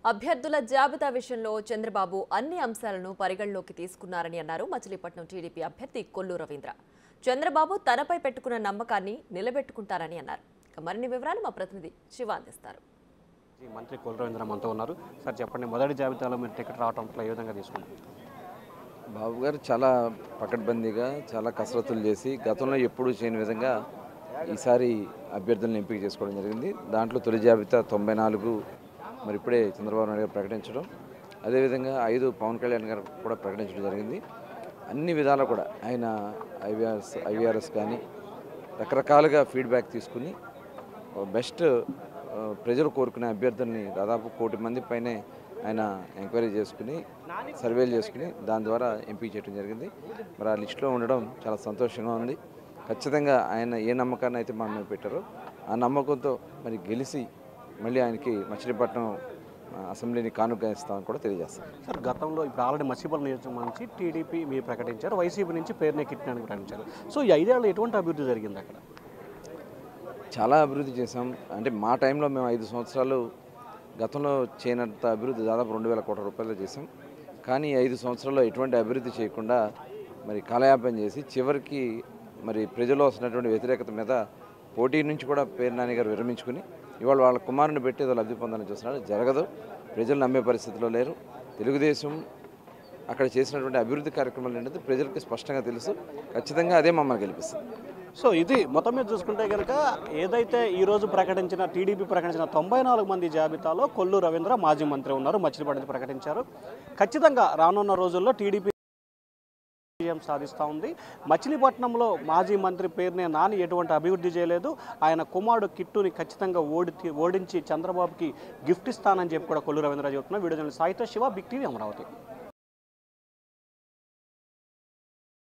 అభ్యర్థుల జాబితా విషయంలో చంద్రబాబు అన్ని అంశాలను పరిగణలోకి తీసుకున్నారని అన్నారు మచిలీపట్నం టీడీపీ అభ్యర్థి కొల్లు రవీంద్ర చంద్రబాబు తనపై పెట్టుకున్న నమ్మకాన్ని నిలబెట్టుకుంటారని అన్నారు ఇక మరిన్ని వివరాలు మా ప్రతినిధి శివ అందిస్తారు ఈ మంత్రి కొల్ రవీంద్ర మనతో ఉన్నారు సార్ చెప్పండి మొదటి జాబితాలో మీరు టికెట్ రావటం అట్లా ఏ విధంగా తీసుకున్నారు బాబు గారు చాలా పకడ్బందీగా చాలా కసరత్తులు చేసి గతంలో ఎప్పుడూ చేయని విధంగా ఈసారి అభ్యర్థులను ఎంపిక చేసుకోవడం జరిగింది దాంట్లో తొలి జాబితా తొంభై నాలుగు మరి ఇప్పుడే చంద్రబాబు నాయుడు గారు ప్రకటించడం అదేవిధంగా ఐదు పవన్ కళ్యాణ్ గారు కూడా ప్రకటించడం జరిగింది అన్ని విధాలు కూడా ఆయన ఐవీఆర్ఎస్ ఐవీఆర్ఎస్ కానీ రకరకాలుగా ఫీడ్బ్యాక్ తీసుకుని బెస్ట్ ఆ, ప్రజలు కోరుకునే అభ్యర్థుల్ని దాదాపు కోటి మంది పైనే ఆయన ఎంక్వైరీ చేసుకుని సర్వేలు చేసుకుని దాని ద్వారా ఎంపిక చేయడం జరిగింది మరి ఆ లిస్టులో ఉండడం చాలా సంతోషంగా ఉంది ఖచ్చితంగా ఆయన ఏ నమ్మకాన్ని అయితే మన మీద పెట్టారో ఆ నమ్మకంతో మరి గెలిచి మళ్ళీ ఆయనకి మచిలీపట్నం ఆ, అసెంబ్లీని కానుక ఇస్తామని కూడా తెలియజేస్తాం సార్ గతంలో ఇప్పుడు ఆల్రెడీ మసిపల్ నియోజకవర్గం నుంచి టీడీపీ మీరు ప్రకటించారు వైసీపీ నుంచి పేరునే కిట్టినని ప్రకటించారు సో ఈ ఐదేళ్ళు ఎటువంటి అభివృద్ధి జరిగింది అక్కడ చాలా అభివృద్ధి చేశాం అంటే మా టైంలో మేము ఐదు సంవత్సరాలు గతంలో చేయనంత అభివృద్ధి దాదాపు రెండు వేల కోట్ల రూపాయలు చేశాం కానీ ఈ ఐదు సంవత్సరాల్లో ఎటువంటి అభివృద్ధి చేయకుండా మరి కాలయాపన చేసి చివరికి మరి ప్రజల్లో వస్తున్నటువంటి వ్యతిరేకత మీద పోటీ నుంచి కూడా పేరు నాని గారు విరమించుకుని ఇవాళ వాళ్ళ కుమారుని పెట్టి ఏదో లబ్ధి పొందాలని చూస్తున్నారు జరగదు ప్రజలు నమ్మే పరిస్థితిలో లేరు తెలుగుదేశం అక్కడ చేసినటువంటి అభివృద్ధి కార్యక్రమాలు ఏంటంటే ప్రజలకు స్పష్టంగా తెలుసు ఖచ్చితంగా అదే మమ్మల్ని గెలిపిస్తుంది సో ఇది మొత్తం మీద చూసుకుంటే కనుక ఏదైతే ఈ రోజు ప్రకటించిన టీడీపీ ప్రకటించిన తొంభై నాలుగు మంది జాబితాలో కొల్లు రవీంద్ర మాజీ మంత్రి ఉన్నారు మచిలీపట్నం ప్రకటించారు ఖచ్చితంగా రానున్న రోజుల్లో టీడీపీ విజయం సాధిస్తూ ఉంది మచిలీపట్నంలో మాజీ మంత్రి పేరునే నాని ఎటువంటి అభివృద్ధి చేయలేదు ఆయన కుమారుడు కిట్టుని ఖచ్చితంగా ఓడి ఓడించి చంద్రబాబుకి గిఫ్ట్ ఇస్తానని చెప్పి కూడా కొల్లు రవీంద్ర చెబుతున్నారు వీడియో జర్నలిస్ట్ సాయితో శివ బిగ్ టీవీ అమరావతి